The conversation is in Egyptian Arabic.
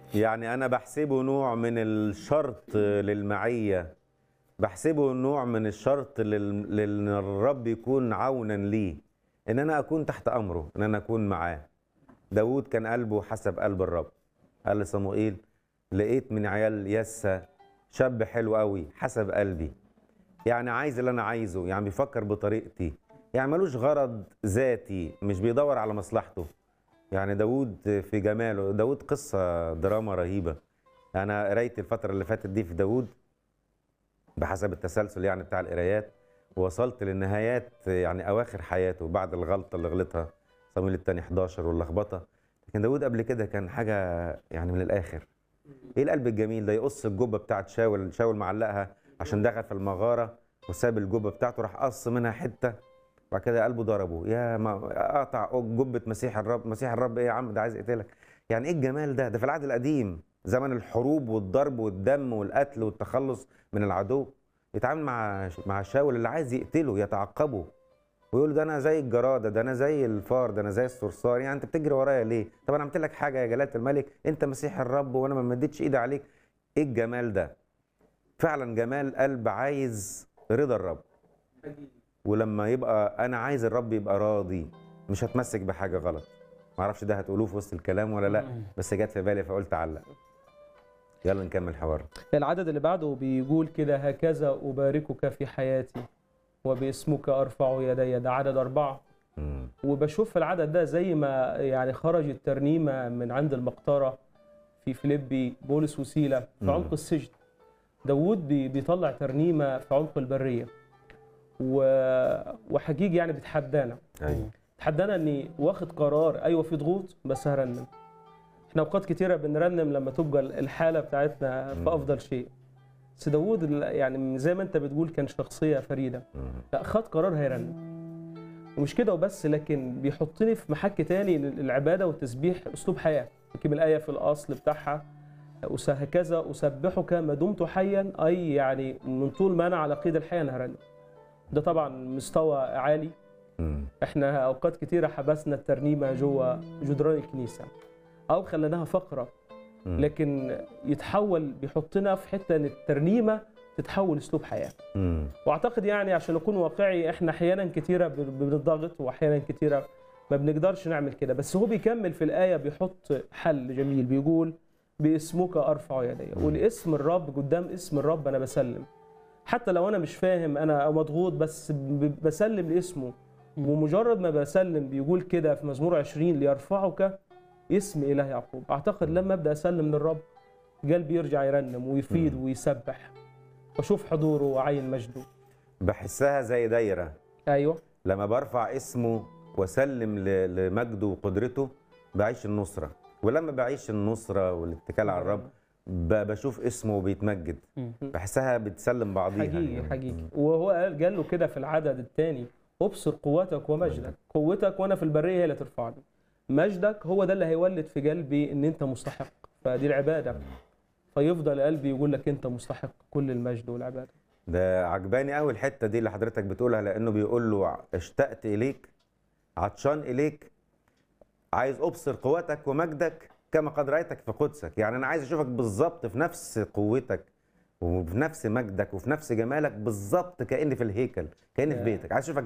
يعني انا بحسبه نوع من الشرط للمعيه بحسبه نوع من الشرط لل- لان الرب يكون عونا لي ان انا اكون تحت امره ان انا اكون معاه داود كان قلبه حسب قلب الرب قال لصموئيل لقيت من عيال يسى شاب حلو قوي حسب قلبي يعني عايز اللي انا عايزه يعني بيفكر بطريقتي يعني ملوش غرض ذاتي مش بيدور على مصلحته يعني داود في جماله داود قصة دراما رهيبة أنا قريت الفترة اللي فاتت دي في داود بحسب التسلسل يعني بتاع القرايات ووصلت للنهايات يعني أواخر حياته بعد الغلطة اللي غلطها صمويل التاني 11 واللخبطة لكن داود قبل كده كان حاجة يعني من الآخر إيه القلب الجميل ده يقص الجبة بتاعت شاول شاول معلقها عشان دخل في المغارة وساب الجبة بتاعته راح قص منها حتة وبعد كده قلبه ضربه يا ما قطع جبة مسيح الرب مسيح الرب ايه يا عم ده عايز يقتلك يعني ايه الجمال ده ده في العهد القديم زمن الحروب والضرب والدم والقتل والتخلص من العدو يتعامل مع مع شاول اللي عايز يقتله يتعقبه ويقول ده انا زي الجراده ده انا زي الفار ده انا زي الصرصار يعني انت بتجري ورايا ليه طب انا عملت لك حاجه يا جلاله الملك انت مسيح الرب وانا ما مديتش ايدي عليك ايه الجمال ده فعلا جمال قلب عايز رضا الرب ولما يبقى انا عايز الرب يبقى راضي مش هتمسك بحاجه غلط ما اعرفش ده هتقولوه في وسط الكلام ولا لا بس جت في بالي فقلت علق يلا نكمل حوار العدد اللي بعده بيقول كده هكذا أباركك في حياتي وباسمك أرفع يدي ده عدد أربعة مم. وبشوف في العدد ده زي ما يعني خرج الترنيمة من عند المقطرة في فيليبي بولس وسيلة في مم. عمق السجن داوود بي- بيطلع ترنيمة في عمق البرية و- وحقيقي يعني بتحدانا ايوه تحدانا اني واخد قرار ايوه في ضغوط بس هرنم احنا اوقات كتيره بنرنم لما تبقى الحاله بتاعتنا في مم. افضل شيء بس داوود ال- يعني زي ما انت بتقول كان شخصيه فريده مم. لا خد قرار هيرنم ومش كده وبس لكن بيحطني في محك تاني إن العباده والتسبيح اسلوب حياه يمكن الايه في الاصل بتاعها أس- هكذا اسبحك ما دمت حيا اي يعني من طول ما انا على قيد الحياه انا هرنم ده طبعا مستوى عالي مم. احنا اوقات كتيره حبسنا الترنيمه جوه جدران الكنيسه او خليناها فقره مم. لكن يتحول بيحطنا في حته ان الترنيمه تتحول اسلوب حياه مم. واعتقد يعني عشان اكون واقعي احنا احيانا كتيره ب- بنضغط واحيانا كتيره ما بنقدرش نعمل كده بس هو بيكمل في الايه بيحط حل جميل بيقول باسمك ارفع يدي والاسم الرب قدام اسم الرب انا بسلم حتى لو انا مش فاهم انا مضغوط بس ب- بسلم لاسمه ومجرد ما بسلم بيقول كده في مزمور 20 ليرفعك اسم اله يعقوب اعتقد لما ابدا اسلم للرب قلبي يرجع يرنم ويفيد مم. ويسبح واشوف حضوره وعين مجده بحسها زي دايره ايوه لما برفع اسمه واسلم ل- لمجده وقدرته بعيش النصره ولما بعيش النصره والاتكال على الرب ب- بشوف اسمه بيتمجد بحسها بتسلم بعضيها حقيقي يعني. حقيقي وهو قال قال له كده في العدد الثاني ابصر قوتك ومجدك قوتك وانا في البريه هي اللي ترفعني مجدك هو ده اللي هيولد في قلبي ان انت مستحق فدي العباده فيفضل قلبي يقول لك انت مستحق كل المجد والعباده ده عجباني قوي الحته دي اللي حضرتك بتقولها لانه بيقول له اشتقت اليك عطشان اليك عايز ابصر قوتك ومجدك كما قد رايتك في قدسك يعني انا عايز اشوفك بالظبط في نفس قوتك وفي نفس مجدك وفي نفس جمالك بالظبط كاني في الهيكل كاني في يا. بيتك عايز اشوفك